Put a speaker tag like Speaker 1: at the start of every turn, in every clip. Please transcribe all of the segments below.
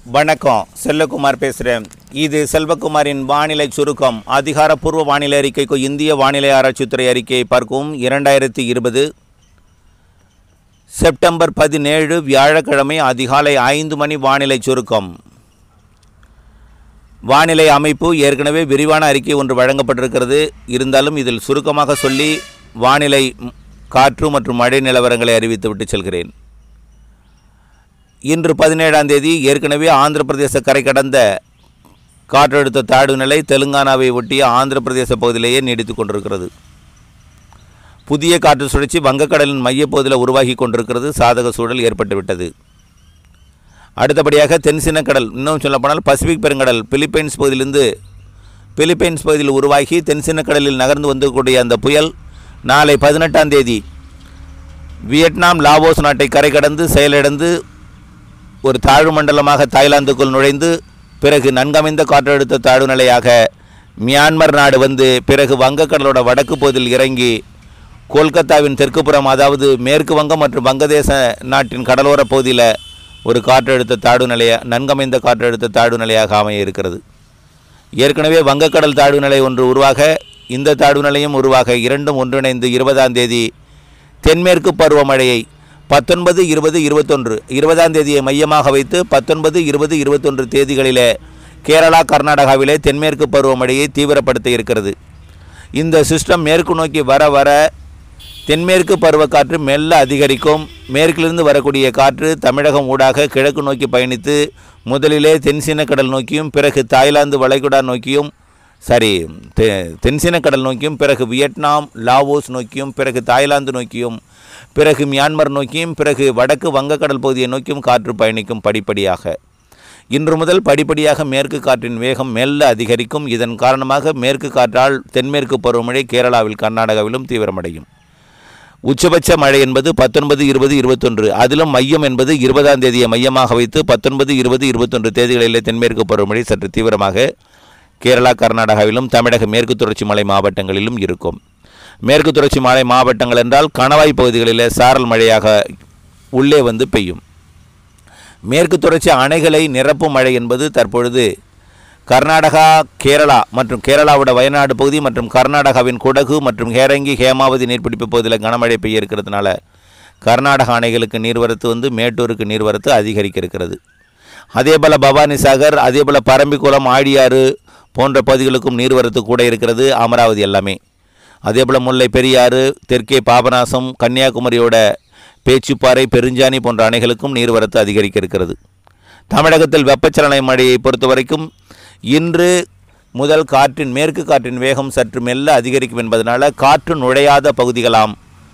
Speaker 1: வணக்கம் செல்லகுமார் பேசுகிறேன் இது செல்வகுமாரின் வானிலை சுருக்கம் அதிகாரப்பூர்வ வானிலை அறிக்கைக்கு இந்திய வானிலை ஆராய்ச்சித்துறை அறிக்கையை பார்க்கவும் இரண்டாயிரத்தி இருபது செப்டம்பர் பதினேழு வியாழக்கிழமை அதிகாலை ஐந்து மணி வானிலை சுருக்கம் வானிலை அமைப்பு ஏற்கனவே விரிவான அறிக்கை ஒன்று வழங்கப்பட்டிருக்கிறது இருந்தாலும் இதில் சுருக்கமாக சொல்லி வானிலை ம், காற்று மற்றும் மழை நிலவரங்களை அறிவித்துவிட்டு செல்கிறேன் இன்று பதினேழாம் தேதி ஏற்கனவே ஆந்திர பிரதேச கரை கடந்த காற்றழுத்த தாழ்வு நிலை தெலுங்கானாவை ஒட்டிய ஆந்திர பிரதேச பகுதியிலேயே நீடித்துக் கொண்டிருக்கிறது புதிய காற்று சுழற்சி வங்கக்கடலின் மையப்பகுதியில் உருவாகி கொண்டிருக்கிறது சாதக சூழல் ஏற்பட்டுவிட்டது அடுத்தபடியாக தென்சின கடல் இன்னும் சொல்லப்போனால் பசிபிக் பெருங்கடல் பிலிப்பைன்ஸ் பகுதியிலிருந்து பிலிப்பைன்ஸ் பகுதியில் உருவாகி தென்சின கடலில் நகர்ந்து வந்தக்கூடிய அந்த புயல் நாளை பதினெட்டாம் தேதி வியட்நாம் லாவோஸ் நாட்டை கரை கடந்து செயலிழந்து ஒரு தாழ்வு மண்டலமாக தாய்லாந்துக்குள் நுழைந்து பிறகு நன்கமைந்த காற்றழுத்த தாழ்வு நிலையாக மியான்மர் நாடு வந்து பிறகு வங்கக்கடலோட வடக்கு பகுதியில் இறங்கி கொல்கத்தாவின் தெற்குப்புறம் அதாவது மேற்கு வங்கம் மற்றும் வங்கதேச நாட்டின் கடலோர பகுதியில் ஒரு காற்றழுத்த தாழ்வு நிலைய நன்கமைந்த காற்றழுத்த தாழ்வு நிலையாக அமைய இருக்கிறது ஏற்கனவே வங்கக்கடல் தாழ்வு நிலை ஒன்று உருவாக இந்த தாழ்வு நிலையும் உருவாக இரண்டும் ஒன்றிணைந்து இருபதாம் தேதி தென்மேற்கு பருவமழையை பத்தொன்பது இருபது இருபத்தொன்று இருபதாம் தேதியை மையமாக வைத்து பத்தொன்பது இருபது இருபத்தொன்று தேதிகளிலே கேரளா கர்நாடகாவிலே தென்மேற்கு பருவமழையை தீவிரப்படுத்த இருக்கிறது இந்த சிஸ்டம் மேற்கு நோக்கி வர வர தென்மேற்கு பருவக்காற்று மெல்ல அதிகரிக்கும் மேற்கிலிருந்து வரக்கூடிய காற்று தமிழகம் ஊடாக கிழக்கு நோக்கி பயணித்து முதலிலே தென்சீன கடல் நோக்கியும் பிறகு தாய்லாந்து வளைகுடா நோக்கியும் சாரி தெ தென்சீன கடல் நோக்கியும் பிறகு வியட்நாம் லாவோஸ் நோக்கியும் பிறகு தாய்லாந்து நோக்கியும் பிறகு மியான்மர் நோக்கியும் பிறகு வடக்கு வங்கக்கடல் பகுதியை நோக்கியும் காற்று பயணிக்கும் படிப்படியாக இன்று முதல் படிப்படியாக மேற்கு காற்றின் வேகம் மெல்ல அதிகரிக்கும் இதன் காரணமாக மேற்கு காற்றால் தென்மேற்கு பருவமழை கேரளாவில் கர்நாடகாவிலும் தீவிரமடையும் உச்சபட்ச மழை என்பது பத்தொன்பது இருபது இருபத்தொன்று அதிலும் மையம் என்பது இருபதாம் தேதியை மையமாக வைத்து பத்தொன்பது இருபது இருபத்தொன்று தேதிகளிலே தென்மேற்கு பருவமழை சற்று தீவிரமாக கேரளா கர்நாடகாவிலும் தமிழக மேற்கு தொடர்ச்சி மலை மாவட்டங்களிலும் இருக்கும் மேற்கு தொடர்ச்சி மலை மாவட்டங்கள் என்றால் கணவாய் பகுதிகளிலே சாரல் மழையாக உள்ளே வந்து பெய்யும் மேற்கு தொடர்ச்சி அணைகளை நிரப்பும் மழை என்பது தற்பொழுது கர்நாடகா கேரளா மற்றும் கேரளாவோட வயநாடு பகுதி மற்றும் கர்நாடகாவின் குடகு மற்றும் ஹேரங்கி ஹேமாவதி நீர்பிடிப்பு பகுதியில் கனமழை பெய்ய இருக்கிறதுனால கர்நாடக அணைகளுக்கு நீர்வரத்து வந்து மேட்டூருக்கு நீர்வரத்து அதிகரிக்க இருக்கிறது அதேபோல் பவானி சாகர் அதேபோல் பரம்பிக்குளம் ஆழியாறு போன்ற பகுதிகளுக்கும் நீர்வரத்து கூட இருக்கிறது அமராவதி எல்லாமே அதேபோல் முல்லை பெரியாறு தெற்கே பாபநாசம் கன்னியாகுமரியோட பேச்சுப்பாறை பெருஞ்சாணி போன்ற அணைகளுக்கும் நீர்வரத்து அதிகரிக்க இருக்கிறது தமிழகத்தில் வெப்பச்சலன மழையை பொறுத்த வரைக்கும் இன்று முதல் காற்றின் மேற்கு காற்றின் வேகம் சற்று மெல்ல அதிகரிக்கும் என்பதனால காற்று நுழையாத பகுதிகளாம்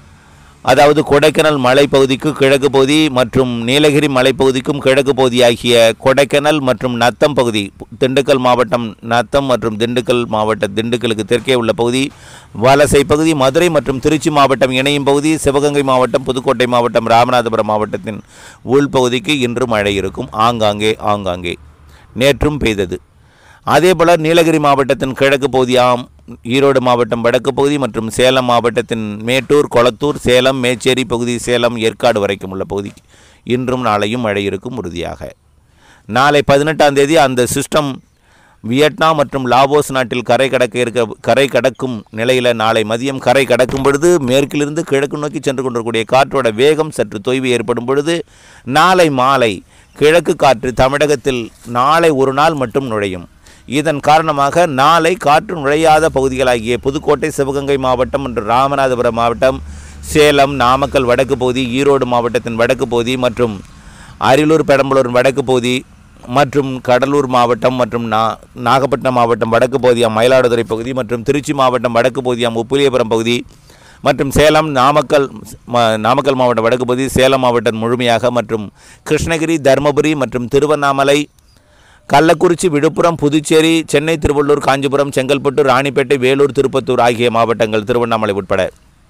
Speaker 1: அதாவது கொடைக்கானல் மலைப்பகுதிக்கு கிழக்கு பகுதி மற்றும் நீலகிரி மலைப்பகுதிக்கும் கிழக்கு பகுதி ஆகிய கொடைக்கானல் மற்றும் நத்தம் பகுதி திண்டுக்கல் மாவட்டம் நத்தம் மற்றும் திண்டுக்கல் மாவட்ட திண்டுக்கலுக்கு தெற்கே உள்ள பகுதி வலசை பகுதி மதுரை மற்றும் திருச்சி மாவட்டம் இணையும் பகுதி சிவகங்கை மாவட்டம் புதுக்கோட்டை மாவட்டம் ராமநாதபுரம் மாவட்டத்தின் உள்பகுதிக்கு இன்று மழை இருக்கும் ஆங்காங்கே ஆங்காங்கே நேற்றும் பெய்தது அதேபோல் நீலகிரி மாவட்டத்தின் கிழக்கு பகுதியாம் ஈரோடு மாவட்டம் வடக்கு பகுதி மற்றும் சேலம் மாவட்டத்தின் மேட்டூர் கொளத்தூர் சேலம் மேச்சேரி பகுதி சேலம் ஏற்காடு வரைக்கும் உள்ள பகுதி இன்றும் நாளையும் மழை இருக்கும் உறுதியாக நாளை பதினெட்டாம் தேதி அந்த சிஸ்டம் வியட்நாம் மற்றும் லாவோஸ் நாட்டில் கரை கடக்க இருக்க கரை கடக்கும் நிலையில் நாளை மதியம் கரை கடக்கும் பொழுது மேற்கிலிருந்து கிழக்கு நோக்கி சென்று கொண்டிருக்கக்கூடிய காற்றோட வேகம் சற்று தொய்வு ஏற்படும் பொழுது நாளை மாலை கிழக்கு காற்று தமிழகத்தில் நாளை ஒரு நாள் மட்டும் நுழையும் இதன் காரணமாக நாளை காற்று நுழையாத பகுதிகளாகிய புதுக்கோட்டை சிவகங்கை மாவட்டம் மற்றும் ராமநாதபுரம் மாவட்டம் சேலம் நாமக்கல் வடக்கு பகுதி ஈரோடு மாவட்டத்தின் வடக்கு பகுதி மற்றும் அரியலூர் பெரம்பலூர் வடக்கு பகுதி மற்றும் கடலூர் மாவட்டம் மற்றும் நா நாகப்பட்டினம் மாவட்டம் வடக்கு பகுதியாம் மயிலாடுதுறை பகுதி மற்றும் திருச்சி மாவட்டம் வடக்கு பகுதியாம் உப்புலியபுரம் பகுதி மற்றும் சேலம் நாமக்கல் ம- நாமக்கல் மாவட்டம் வடக்கு பகுதி சேலம் மாவட்டம் முழுமையாக மற்றும் கிருஷ்ணகிரி தருமபுரி மற்றும் திருவண்ணாமலை கள்ளக்குறிச்சி விழுப்புரம் புதுச்சேரி சென்னை திருவள்ளூர் காஞ்சிபுரம் செங்கல்பட்டு ராணிப்பேட்டை வேலூர் திருப்பத்தூர் ஆகிய மாவட்டங்கள் திருவண்ணாமலை உட்பட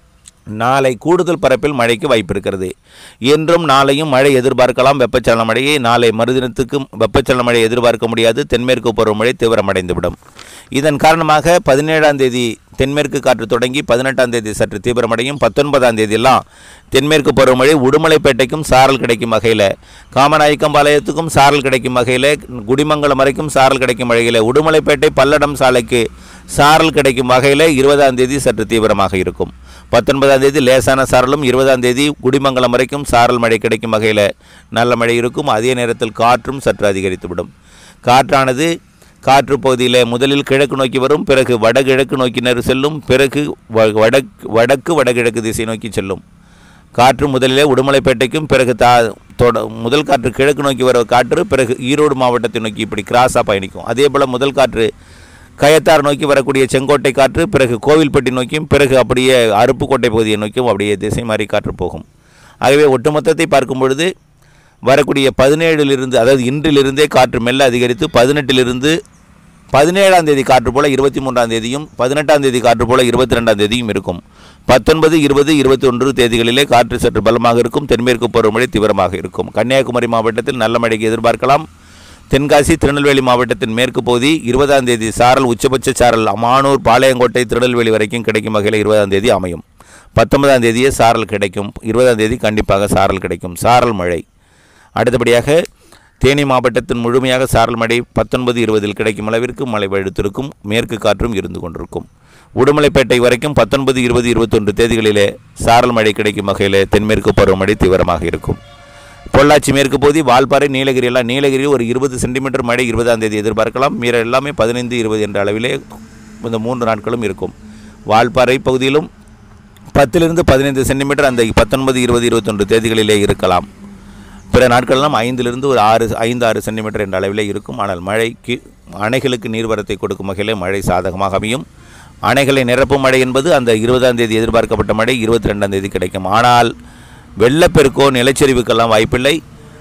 Speaker 1: நாளை கூடுதல் பரப்பில் மழைக்கு வாய்ப்பு இருக்கிறது இன்றும் நாளையும் மழை எதிர்பார்க்கலாம் வெப்பச்சலன மழையை நாளை மறுதினத்துக்கும் வெப்பச்சலன மழை எதிர்பார்க்க முடியாது தென்மேற்கு பருவமழை தீவிரமடைந்துவிடும் இதன் காரணமாக பதினேழாம் தேதி தென்மேற்கு காற்று தொடங்கி பதினெட்டாம் தேதி சற்று தீவிரமடையும் பத்தொன்பதாம் தேதியெல்லாம் தென்மேற்கு பருவமழை உடுமலைப்பேட்டைக்கும் சாரல் கிடைக்கும் வகையில் காமநாயக்கம்பாளையத்துக்கும் சாரல் கிடைக்கும் வகையில் குடிமங்கலம் வரைக்கும் சாரல் கிடைக்கும் வகையில் உடுமலைப்பேட்டை பல்லடம் சாலைக்கு சாரல் கிடைக்கும் வகையில் இருபதாம் தேதி சற்று தீவிரமாக இருக்கும் பத்தொன்பதாம் தேதி லேசான சாரலும் இருபதாம் தேதி குடிமங்கலம் வரைக்கும் சாரல் மழை கிடைக்கும் வகையில் நல்ல மழை இருக்கும் அதே நேரத்தில் காற்றும் சற்று அதிகரித்துவிடும் காற்றானது காற்று பகுதியில் முதலில் கிழக்கு நோக்கி வரும் பிறகு வடகிழக்கு நோக்கி நெரு செல்லும் பிறகு வ- வடக்கு வடக்கு வடகிழக்கு திசை நோக்கி செல்லும் காற்று முதலிலே உடுமலைப்பேட்டைக்கும் பிறகு தா தொட முதல் காற்று கிழக்கு நோக்கி வர காற்று பிறகு ஈரோடு மாவட்டத்தை நோக்கி இப்படி கிராஸாக பயணிக்கும் அதே போல் முதல் காற்று கயத்தார் நோக்கி வரக்கூடிய செங்கோட்டை காற்று பிறகு கோவில்பட்டி நோக்கியும் பிறகு அப்படியே அருப்புக்கோட்டை பகுதியை நோக்கியும் அப்படியே திசை மாறி காற்று போகும் ஆகவே ஒட்டுமொத்தத்தை பார்க்கும் பொழுது வரக்கூடிய பதினேழிலிருந்து அதாவது இன்றிலிருந்தே காற்று மெல்ல அதிகரித்து பதினெட்டிலிருந்து பதினேழாம் தேதி காற்று போல இருபத்தி மூன்றாம் தேதியும் பதினெட்டாம் தேதி காற்று போல இருபத்தி ரெண்டாம் தேதியும் இருக்கும் பத்தொன்பது இருபது இருபத்தி ஒன்று தேதிகளிலே காற்று சற்று பலமாக இருக்கும் தென்மேற்கு பருவமழை தீவிரமாக இருக்கும் கன்னியாகுமரி மாவட்டத்தில் நல்ல மழைக்கு எதிர்பார்க்கலாம் தென்காசி திருநெல்வேலி மாவட்டத்தின் மேற்கு பகுதி இருபதாம் தேதி சாரல் உச்சபட்ச சாரல் மானூர் பாளையங்கோட்டை திருநெல்வேலி வரைக்கும் கிடைக்கும் வகையில் இருபதாம் தேதி அமையும் பத்தொன்பதாம் தேதியே சாரல் கிடைக்கும் இருபதாம் தேதி கண்டிப்பாக சாரல் கிடைக்கும் சாரல் மழை அடுத்தபடியாக தேனி மாவட்டத்தின் முழுமையாக சாரல் மழை பத்தொன்பது இருபதில் கிடைக்கும் அளவிற்கு மழை வழுத்திருக்கும் மேற்கு காற்றும் இருந்து கொண்டிருக்கும் உடுமலைப்பேட்டை வரைக்கும் பத்தொன்பது இருபது இருபத்தொன்று தேதிகளிலே சாரல் மழை கிடைக்கும் வகையில் தென்மேற்கு பருவமழை தீவிரமாக இருக்கும் பொள்ளாச்சி மேற்கு பகுதி வால்பாறை நீலகிரி எல்லாம் நீலகிரி ஒரு இருபது சென்டிமீட்டர் மழை இருபதாம் தேதி எதிர்பார்க்கலாம் மீற எல்லாமே பதினைந்து இருபது என்ற அளவிலே இந்த மூன்று நாட்களும் இருக்கும் வால்பாறை பகுதியிலும் பத்திலிருந்து பதினைந்து சென்டிமீட்டர் அந்த பத்தொன்பது இருபது இருபத்தொன்று தேதிகளிலே இருக்கலாம் பிற நாட்களெல்லாம் ஐந்திலிருந்து ஒரு ஆறு ஐந்து ஆறு சென்டிமீட்டர் என்ற அளவிலே இருக்கும் ஆனால் மழைக்கு அணைகளுக்கு நீர்வரத்தை கொடுக்கும் வகையில் மழை சாதகமாக அமையும் அணைகளை நிரப்பும் மழை என்பது அந்த இருபதாம் தேதி எதிர்பார்க்கப்பட்ட மழை இருபத்தி ரெண்டாம் தேதி கிடைக்கும் ஆனால் வெள்ளப்பெருக்கோ நிலச்சரிவுக்கெல்லாம் வாய்ப்பில்லை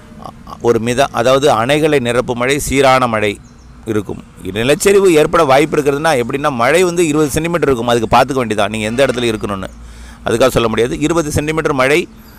Speaker 1: ஒரு மித அதாவது அணைகளை நிரப்பும் மழை சீரான மழை இருக்கும் நிலச்சரிவு ஏற்பட வாய்ப்பு இருக்கிறதுனா எப்படின்னா மழை வந்து இருபது சென்டிமீட்டர் இருக்கும் அதுக்கு பார்த்துக்க வேண்டியதான் நீங்கள் எந்த இடத்துல இருக்கணும்னு அதுக்காக சொல்ல முடியாது இருபது சென்டிமீட்டர் மழை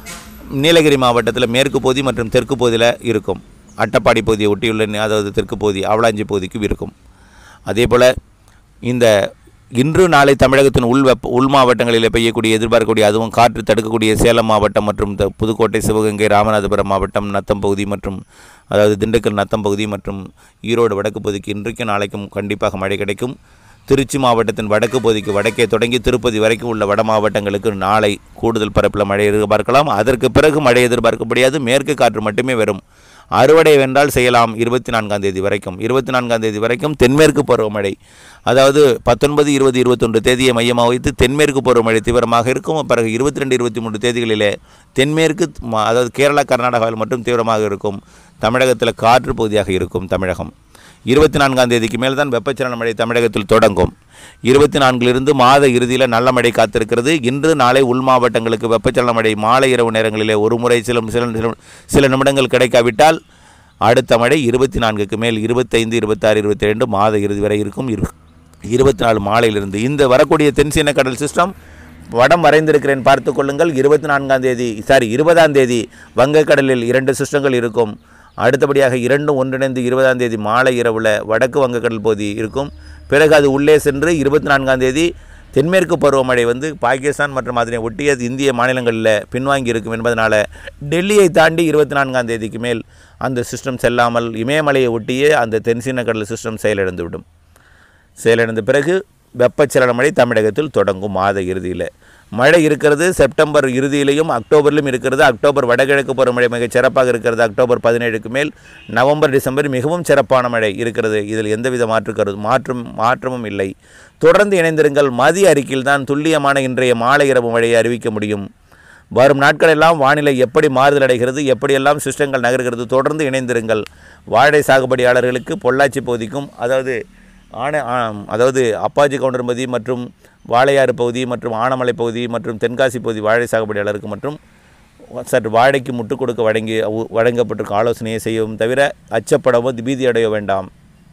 Speaker 1: நீலகிரி மாவட்டத்தில் மேற்கு பகுதி மற்றும் தெற்கு பகுதியில் இருக்கும் அட்டப்பாடி பகுதியை ஒட்டியுள்ள நி- அதாவது தெற்கு பகுதி அவலாஞ்சி பகுதிக்கும் இருக்கும் அதே போல் இந்த இன்று நாளை தமிழகத்தின் உள் வெப்ப உள் மாவட்டங்களில் பெய்யக்கூடிய எதிர்பார்க்கக்கூடிய அதுவும் காற்று தடுக்கக்கூடிய சேலம் மாவட்டம் மற்றும் த- புதுக்கோட்டை சிவகங்கை ராமநாதபுரம் மாவட்டம் நத்தம் பகுதி மற்றும் அதாவது திண்டுக்கல் நத்தம் பகுதி மற்றும் ஈரோடு வடக்கு பகுதிக்கு இன்றைக்கும் நாளைக்கும் கண்டிப்பாக மழை கிடைக்கும் திருச்சி மாவட்டத்தின் வடக்கு பகுதிக்கு வடக்கே தொடங்கி திருப்பதி வரைக்கும் உள்ள வட மாவட்டங்களுக்கு நாளை கூடுதல் பரப்பில் மழை எதிர்பார்க்கலாம் அதற்கு பிறகு மழை எதிர்பார்க்க முடியாது மேற்கு காற்று மட்டுமே வரும் அறுவடை வென்றால் செய்யலாம் இருபத்தி நான்காம் தேதி வரைக்கும் இருபத்தி நான்காம் தேதி வரைக்கும் தென்மேற்கு பருவமழை அதாவது பத்தொன்பது இருபது இருபத்தொன்று தேதியை மையமாக வைத்து தென்மேற்கு பருவமழை தீவிரமாக இருக்கும் பிறகு இருபத்தி ரெண்டு இருபத்தி மூன்று தேதிகளிலே தென்மேற்கு ம- அதாவது கேரளா கர்நாடகாவில் மட்டும் தீவிரமாக இருக்கும் தமிழகத்தில் காற்று பகுதியாக இருக்கும் தமிழகம் இருபத்தி நான்காம் தேதிக்கு மேல் தான் வெப்பச்சலன மழை தமிழகத்தில் தொடங்கும் இருபத்தி நான்கிலிருந்து மாத இறுதியில் நல்ல மழை காத்திருக்கிறது இன்று நாளை உள் மாவட்டங்களுக்கு வெப்பச்சலன மழை மாலை இரவு நேரங்களிலே ஒரு முறை சில சில சில- சில நிமிடங்கள் கிடைக்காவிட்டால் அடுத்த மழை இருபத்தி நான்குக்கு மேல் இருபத்தைந்து இருபத்தாறு இருபத்தி ரெண்டு மாத இறுதி வரை இருக்கும் இரு இருபத்தி நாலு மாலையிலிருந்து இந்த வரக்கூடிய தென்சீன கடல் சிஸ்டம் வடம் வரைந்திருக்கிறேன் பார்த்து கொள்ளுங்கள் இருபத்தி நான்காம் தேதி சாரி இருபதாம் தேதி வங்கக்கடலில் இரண்டு சிஸ்டங்கள் இருக்கும் அடுத்தபடியாக இரண்டும் ஒன்றிணைந்து இருபதாம் தேதி மாலை இரவில் வடக்கு வங்கக்கடல் பகுதி இருக்கும் பிறகு அது உள்ளே சென்று இருபத்தி நான்காம் தேதி தென்மேற்கு பருவமழை வந்து பாகிஸ்தான் மற்றும் அதனை ஒட்டிய இந்திய மாநிலங்களில் பின்வாங்கி இருக்கும் என்பதனால் டெல்லியை தாண்டி இருபத்தி நான்காம் தேதிக்கு மேல் அந்த சிஸ்டம் செல்லாமல் இமயமலையை ஒட்டியே அந்த தென்சீன கடல் சிஸ்டம் செயலிழந்துவிடும் செயலிழந்த பிறகு வெப்பச்சலன மழை தமிழகத்தில் தொடங்கும் மாத இறுதியில் மழை இருக்கிறது செப்டம்பர் இறுதியிலையும் அக்டோபரிலும் இருக்கிறது அக்டோபர் வடகிழக்கு பருவமழை மிகச் சிறப்பாக இருக்கிறது அக்டோபர் பதினேழுக்கு மேல் நவம்பர் டிசம்பர் மிகவும் சிறப்பான மழை இருக்கிறது இதில் எந்தவித மாற்று கரு மாற்றும் மாற்றமும் இல்லை தொடர்ந்து இணைந்திருங்கள் மதிய அறிக்கையில் தான் துல்லியமான இன்றைய மாலை இரவு மழையை அறிவிக்க முடியும் வரும் நாட்களெல்லாம் வானிலை எப்படி மாறுதல் அடைகிறது எப்படியெல்லாம் சிஸ்டங்கள் நகர்கிறது தொடர்ந்து இணைந்திருங்கள் வாழை சாகுபடியாளர்களுக்கு பொள்ளாச்சி பகுதிக்கும் அதாவது ஆன ஆம், அதாவது அப்பாஜி கவுண்டர்பதி மற்றும் வாழையாறு பகுதி மற்றும் ஆனமலை பகுதி மற்றும் தென்காசி பகுதி வாழை சாகுபடியாளருக்கு மற்றும் சற்று வாழைக்கு முட்டுக் கொடுக்க வழங்கி உ- வழங்கப்பட்டிருக்கும் ஆலோசனையை செய்யவும் தவிர அச்சப்படவோ பீதியடைய வேண்டாம்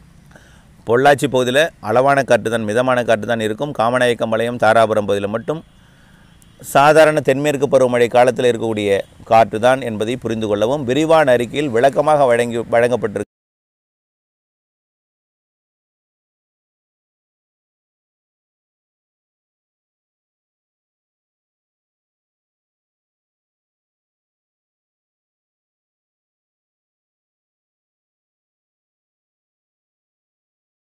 Speaker 1: பொள்ளாச்சி பகுதியில் அளவான காற்று தான் மிதமான காற்று தான் இருக்கும் காமநாயக்கம்பாளையம் தாராபுரம் பகுதியில் மட்டும் சாதாரண தென்மேற்கு பருவமழை காலத்தில் இருக்கக்கூடிய காற்று தான் என்பதை புரிந்து கொள்ளவும் விரிவான அறிக்கையில் விளக்கமாக வழங்கி வழங்கப்பட்டிருக்கு